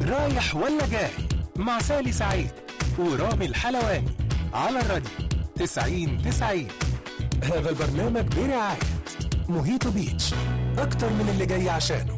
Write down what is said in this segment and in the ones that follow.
رايح ولا جاي مع سالي سعيد ورامي الحلواني على الراديو 90 90 هذا البرنامج برعاية موهيتو بيتش أكتر من اللي جاي عشانه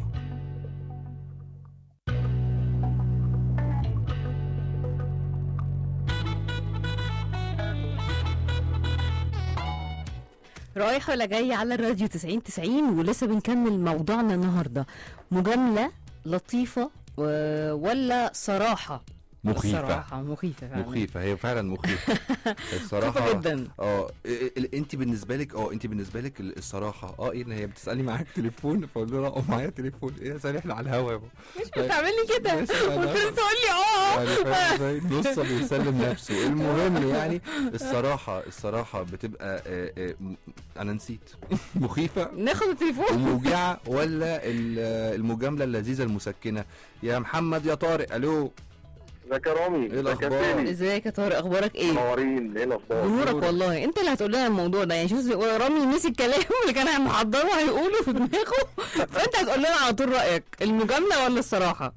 رايح ولا جاي على الراديو 90 90 ولسه بنكمل موضوعنا النهارده مجامله لطيفه و... ولا صراحه مخيفة الصراحه مخيفه فعلا مخيفة هي فعلا مخيفة الصراحة مخيفة جدا. اه انت بالنسبة لك اه انت بالنسبة لك ال- الصراحة اه ايه ان هي بتسألني معاك تليفون فاقول لها اه معايا تليفون ايه يا سالي احنا على الهوا يا بابا مش بتعمل لي كده ماشي، أنا وانت عارف. لسه تقول لي اه يعني فاهم ازاي نص بيسلم نفسه المهم يعني الصراحة الصراحة بتبقى آه، آه، م- انا نسيت مخيفة ناخد التليفون وموجعة ولا ال- المجاملة اللذيذة المسكنة يا محمد يا طارق الو ازيك يا رامي إيه ازيك يا الأخبار؟ سالي ازيك يا طارق اخبارك ايه منورين ايه الاخبار بنورك والله انت اللي هتقول لنا الموضوع ده يعني شوف رامي نسي الكلام اللي كان محضره هيقوله في دماغه فانت هتقول لنا على طول رايك المجامله ولا الصراحه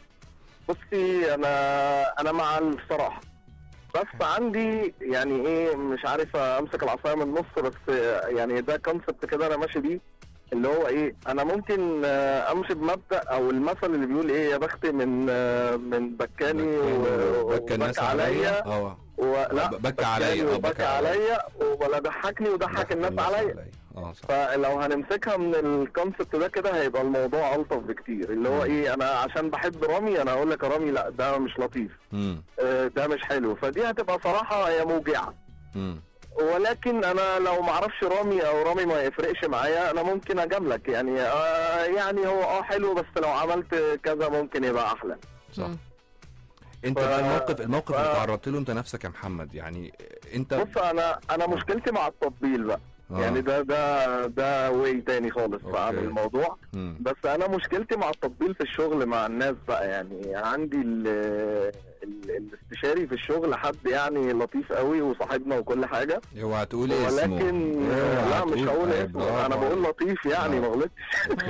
بصي انا انا مع الصراحه بس عندي يعني ايه مش عارف امسك العصايه من النص بس يعني ده كونسبت كده انا ماشي بيه اللي هو ايه انا ممكن آه، امشي بمبدا او المثل اللي بيقول ايه يا بخت من آه، من بكاني و- بكى الناس وبكى عليا اه ولا ب- بكى عليا، آه، بكى بكى عليا ولا ضحكني وضحك الناس عليا اه صح فلو هنمسكها من الكونسبت ده كده هيبقى الموضوع الطف بكتير اللي هو ايه انا عشان بحب رامي انا اقول لك يا رامي لا ده مش لطيف مم. آه، ده مش حلو فدي هتبقى صراحه هي موجعه مم. ولكن انا لو ما اعرفش رامي او رامي ما يفرقش معايا انا ممكن اجاملك يعني آه يعني هو اه حلو بس لو عملت كذا ممكن يبقى احلى صح مم. انت ف- بقى الموقف الموقف اللي ف- تعرضت له انت نفسك يا محمد يعني انت بص انا انا مشكلتي مع التطبيل بقى آه. يعني ده ده ده واي تاني خالص أوكي. بقى عن الموضوع مم. بس انا مشكلتي مع التطبيل في الشغل مع الناس بقى يعني عندي ال ال الاستشاري في الشغل حد يعني لطيف قوي وصاحبنا وكل حاجه اوعى تقول اسمه ولكن اوعى لا مش تقول- هقول آه، اسمه برافو انا بقول لطيف يعني آه. ما غلطتش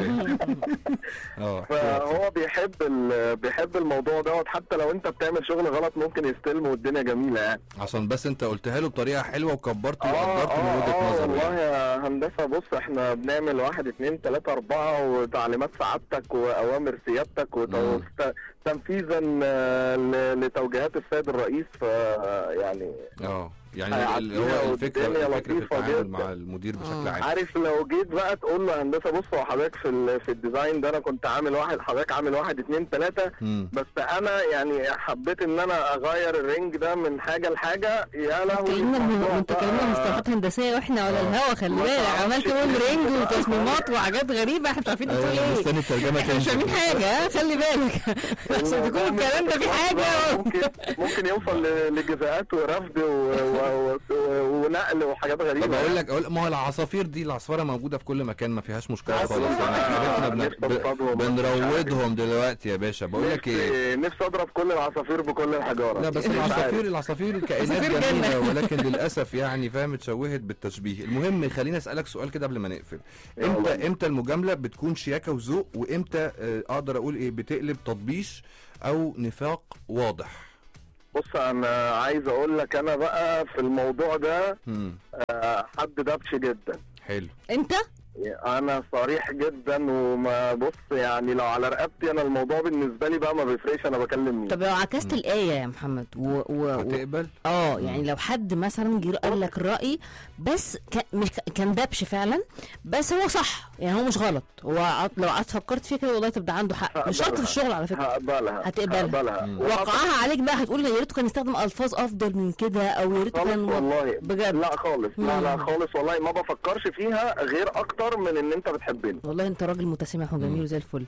اه فهو بيحب ال- بيحب الموضوع دوت حتى لو انت بتعمل شغل غلط ممكن يستلم والدنيا جميله يعني عشان بس انت قلتها له بطريقه حلوه وكبرت اه وقدرت من اه وجهه اه نظره والله يعني. يا هندسه بص احنا بنعمل واحد اتنين تلاته اربعه وتعليمات سعادتك واوامر سيادتك مم. وتنفيذا لتوجيهات السيد الرئيس ف يعني اه يعني هيعديها اللي هو الفكره والدنيا الفكره في لطيفة التعامل جدا. مع المدير بشكل آه. عام عارف لو جيت بقى تقول له هندسه بص هو حضرتك في ال- في الديزاين ده انا كنت عامل واحد حضرتك عامل واحد اتنين تلاته مم. بس انا يعني حبيت ان انا اغير الرينج ده من حاجه لحاجه يا لهوي كلمة الموضوع انت بقى- كلمة مصطلحات هندسية واحنا ولا آه. الهوا خلي ما بالك تعرفش عمال تقول إيه. رينج وتصميمات وحاجات غريبة احنا مش عارفين انت بتقول ايوه ايه مستني الترجمه احنا مش فاهمين حاجة ها خلي بالك عشان تكون الكلام ده في حاجة ممكن ممكن يوصل ل- لجزاءات ورفض و- و- و- ونقل وحاجات غريبه طب اقول لك اقول ما هو العصافير دي العصفوره موجوده في كل مكان ما فيهاش مشكله عصفورة. خالص يعني عرفنا بن... نفسي أصطادهم. ب... بنروضهم دلوقتي يا باشا بقول لك ايه نفسي نفسي اضرب كل العصافير بكل الحجاره لا بس مش عارف. العصافير العصافير كائنات عصافير جميله جنة. ولكن للاسف يعني فاهم اتشوهت بالتشبيه المهم خليني اسالك سؤال كده قبل ما نقفل يلا. امتى امتى المجامله بتكون شياكه وذوق وامتى آه، اقدر اقول ايه بتقلب تطبيش او نفاق واضح بص انا عايز اقول لك انا بقى في الموضوع ده امم آه، حد دبش جدا حلو انت انا صريح جدا وما بص يعني لو على رقبتي انا الموضوع بالنسبه لي بقى ما بيفرقش انا بكلم مين طب لو عكست الآية يا محمد و... و... و... هتقبل اه يعني لو حد مثلا جه قال لك الرأي بس كان مش كان دبش فعلا بس هو صح يعني هو مش غلط هو عط- لو قعدت فكرت فيها كده والله طب ده عنده حق مش شرط في الشغل على فكرة هقبلها هتقبلها. هقبلها مم. وقعها عليك بقى هتقول يا ريته كان يستخدم الفاظ افضل من كده او يا ريته خالص كان والله بجد لا خالص لا لا مم. خالص والله ما بفكرش فيها غير اكتر من ان انت بتحبني والله انت راجل متسامح وجميل مم. وزي الفل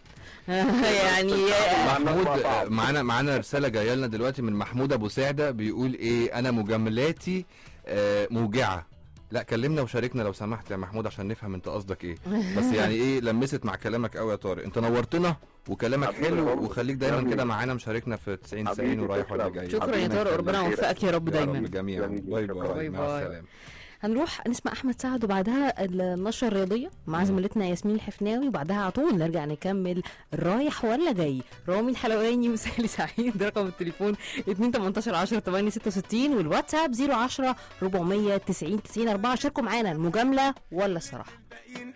يعني مع الناس محمود بقى آه، صعب. معانا معانا رساله جايه لنا دلوقتي من محمود ابو سعده بيقول ايه انا مجاملاتي آه، موجعه لا كلمنا وشاركنا لو سمحت يا محمود عشان نفهم انت قصدك ايه بس يعني ايه لمست مع كلامك قوي يا طارق انت نورتنا وكلامك حبيبي حلو برضه. وخليك دايما حبيبي. كده معانا مشاركنا في 90 90 حبيبي ورايح ولا تسلم. جاي شكرا يا حبيبي طارق ربنا يخليك. يوفقك يا رب يا رب دايما جميعا جميل. باي شكرا. باي باي مع باي. السلامه هنروح نسمع احمد سعد وبعدها النشره الرياضيه مع زميلتنا ياسمين الحفناوي وبعدها على طول نرجع نكمل رايح ولا جاي رامي الحلواني وسالي سعيد رقم التليفون 2 18 10 8 66 والواتساب 010 490 90 4 شاركوا معانا المجامله ولا الصراحه